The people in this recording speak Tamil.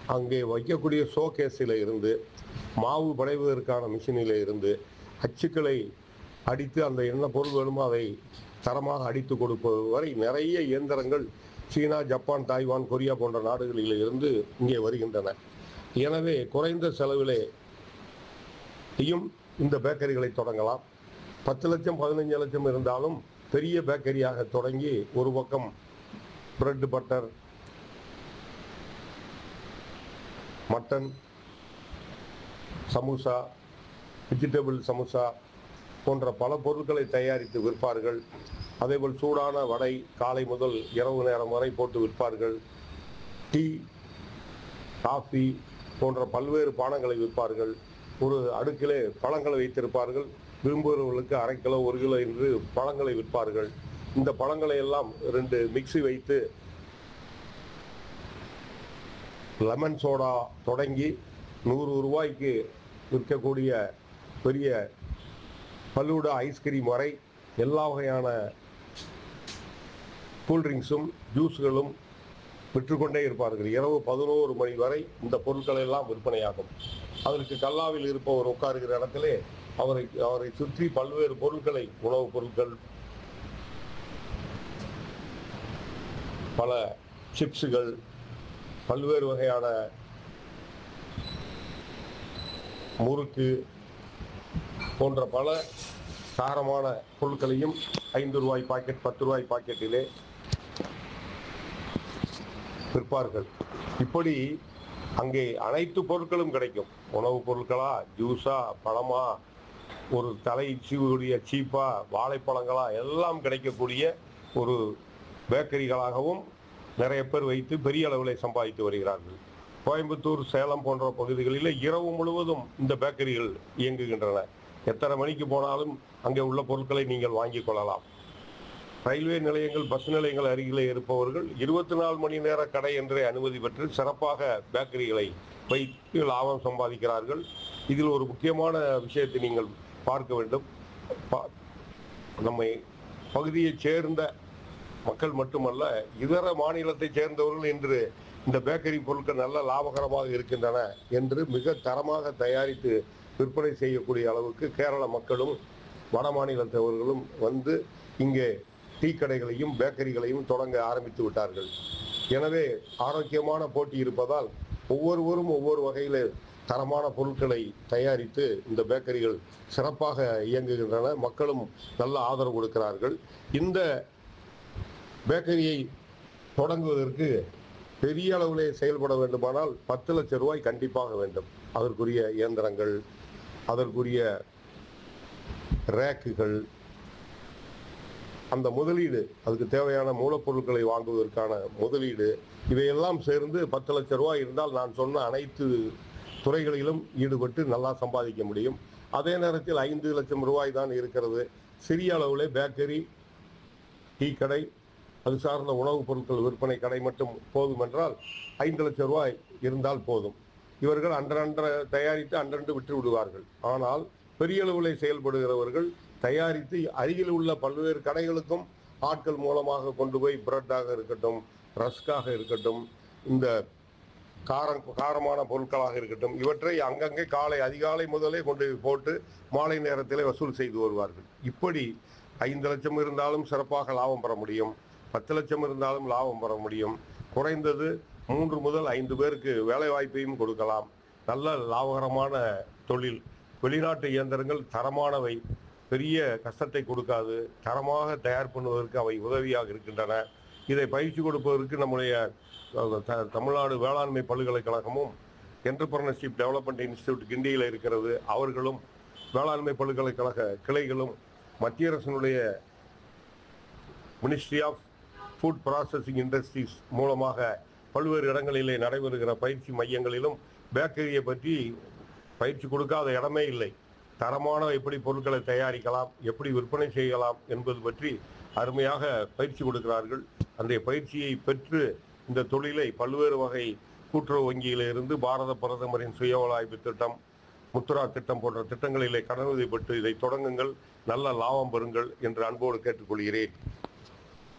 அங்கே வைக்கக்கூடிய ஷோகேஸில் இருந்து மாவு படைவதற்கான மிஷினில் இருந்து அச்சுக்களை அடித்து அந்த என்ன பொருள் வேணுமோ அதை தரமாக அடித்து கொடுப்பது வரை நிறைய இயந்திரங்கள் சீனா ஜப்பான் தாய்வான் கொரியா போன்ற நாடுகளில் இருந்து இங்கே வருகின்றன எனவே குறைந்த செலவிலே யும் இந்த பேக்கரிகளை தொடங்கலாம் பத்து லட்சம் பதினஞ்சு லட்சம் இருந்தாலும் பெரிய பேக்கரியாக தொடங்கி ஒரு பக்கம் bread butter mutton samosa vegetable samosa போன்ற பல பொருட்களை தயாரித்து விற்பார்கள் அதேபோல் சூடான வடை காலை முதல் இரவு நேரம் வரை போட்டு விற்பார்கள் டீ காஃபி போன்ற பல்வேறு பானங்களை விற்பார்கள் ஒரு அடுக்கிலே பழங்களை வைத்திருப்பார்கள் விரும்புகிறவர்களுக்கு அரை கிலோ ஒரு கிலோ என்று பழங்களை விற்பார்கள் இந்த பழங்களை எல்லாம் ரெண்டு மிக்ஸி வைத்து லெமன் சோடா தொடங்கி நூறு ரூபாய்க்கு விற்கக்கூடிய பெரிய பல்லூடா ஐஸ்கிரீம் வரை எல்லா வகையான கூல்ட்ரிங்க்ஸும் ஜூஸ்களும் விற்றுக்கொண்டே இருப்பார்கள் இரவு பதினோரு மணி வரை இந்த பொருட்கள் எல்லாம் விற்பனையாகும் அதற்கு கல்லாவில் இருப்பவர் உட்காருகிற இடத்திலே அவரை அவரை சுற்றி பல்வேறு பொருட்களை உணவுப் பொருட்கள் பல சிப்ஸுகள் பல்வேறு வகையான முறுக்கு போன்ற பல காரமான பொருட்களையும் ஐந்து ரூபாய் பாக்கெட் பத்து ரூபாய் பாக்கெட்டிலே விற்பார்கள் இப்படி அங்கே அனைத்து பொருட்களும் கிடைக்கும் உணவுப் பொருட்களா ஜூஸா பழமா ஒரு தலை சீவுடைய சீப்பா வாழைப்பழங்களா எல்லாம் கிடைக்கக்கூடிய ஒரு பேக்கரிகளாகவும் நிறைய பேர் வைத்து பெரிய அளவில் சம்பாதித்து வருகிறார்கள் கோயம்புத்தூர் சேலம் போன்ற பகுதிகளில் இரவு முழுவதும் இந்த பேக்கரிகள் இயங்குகின்றன எத்தனை மணிக்கு போனாலும் அங்கே உள்ள பொருட்களை நீங்கள் வாங்கிக் கொள்ளலாம் ரயில்வே நிலையங்கள் பஸ் நிலையங்கள் அருகிலே இருப்பவர்கள் இருபத்தி நாலு மணி நேர கடை என்றே அனுமதி பெற்று சிறப்பாக பேக்கரிகளை வைத்து லாபம் சம்பாதிக்கிறார்கள் இதில் ஒரு முக்கியமான விஷயத்தை நீங்கள் பார்க்க வேண்டும் பா- நம்மை பகுதியைச் சேர்ந்த மக்கள் மட்டுமல்ல இதர மாநிலத்தைச் சேர்ந்தவர்கள் இன்று இந்த பேக்கரி பொருட்கள் நல்ல லாபகரமாக இருக்கின்றன என்று மிக தரமாக தயாரித்து விற்பனை செய்யக்கூடிய அளவுக்கு கேரள மக்களும் வட மாநிலத்தவர்களும் வந்து இங்கே டீ கடைகளையும் பேக்கரிகளையும் தொடங்க ஆரம்பித்து விட்டார்கள் எனவே ஆரோக்கியமான போட்டி இருப்பதால் ஒவ்வொருவரும் ஒவ்வொரு வகையில் தரமான பொருட்களை தயாரித்து இந்த பேக்கரிகள் சிறப்பாக இயங்குகின்றன மக்களும் நல்ல ஆதரவு கொடுக்கிறார்கள் இந்த பேக்கரியை தொடங்குவதற்கு பெரிய அளவிலே செயல்பட வேண்டுமானால் பத்து லட்சம் ரூபாய் கண்டிப்பாக வேண்டும் அதற்குரிய இயந்திரங்கள் அதற்குரிய ரேக்குகள் அந்த முதலீடு அதுக்கு தேவையான மூலப்பொருட்களை வாங்குவதற்கான முதலீடு இவையெல்லாம் சேர்ந்து பத்து லட்சம் ரூபாய் இருந்தால் நான் சொன்ன அனைத்து துறைகளிலும் ஈடுபட்டு நல்லா சம்பாதிக்க முடியும் அதே நேரத்தில் ஐந்து லட்சம் ரூபாய் தான் இருக்கிறது சிறிய அளவில் பேக்கரி டீ கடை அது சார்ந்த உணவுப் பொருட்கள் விற்பனை கடை மட்டும் போதும் என்றால் ஐந்து லட்சம் ரூபாய் இருந்தால் போதும் இவர்கள் அன்றன்ற தயாரித்து அன்றன்று விட்டு விடுவார்கள் ஆனால் பெரிய அளவில் செயல்படுகிறவர்கள் தயாரித்து அருகில் உள்ள பல்வேறு கடைகளுக்கும் ஆட்கள் மூலமாக கொண்டு போய் பிரெட்டாக இருக்கட்டும் ரஸ்காக இருக்கட்டும் இந்த காரம் காரமான பொருட்களாக இருக்கட்டும் இவற்றை அங்கங்கே காலை அதிகாலை முதலே கொண்டு போய் போட்டு மாலை நேரத்திலே வசூல் செய்து வருவார்கள் இப்படி ஐந்து லட்சம் இருந்தாலும் சிறப்பாக லாபம் பெற முடியும் பத்து லட்சம் இருந்தாலும் லாபம் பெற முடியும் குறைந்தது மூன்று முதல் ஐந்து பேருக்கு வேலை வாய்ப்பையும் கொடுக்கலாம் நல்ல லாபகரமான தொழில் வெளிநாட்டு இயந்திரங்கள் தரமானவை பெரிய கஷ்டத்தை கொடுக்காது தரமாக தயார் பண்ணுவதற்கு அவை உதவியாக இருக்கின்றன இதை பயிற்சி கொடுப்பதற்கு நம்முடைய அஹ், த- தமிழ்நாடு வேளாண்மை பல்கலைக்கழகமும் என்டர்பிரனர்ஷிப் டெவலப்மெண்ட் இன்ஸ்டியூட் கிண்டியில் இருக்கிறது அவர்களும் வேளாண்மை பல்கலைக்கழக கிளைகளும் மத்திய அரசினுடைய ministry of food processing industries மூலமாக பல்வேறு இடங்களிலே நடைபெறுகிற பயிற்சி மையங்களிலும் பேக்கரியை பற்றி பயிற்சி கொடுக்காத இடமே இல்லை தரமான எப்படி பொருட்களை தயாரிக்கலாம் எப்படி விற்பனை செய்யலாம் என்பது பற்றி அருமையாக பயிற்சி கொடுக்கிறார்கள் அந்த பயிற்சியை பெற்று இந்த தொழிலை பல்வேறு வகை கூட்டுறவு வங்கியிலிருந்து பாரத பிரதமரின் சுய உழைப்பு திட்டம் முத்ரா திட்டம் போன்ற திட்டங்களிலே கடனுதவி பெற்று இதை தொடங்குங்கள் நல்ல லாபம் பெறுங்கள் என்று அன்போடு கேட்டுக்கொள்கிறேன்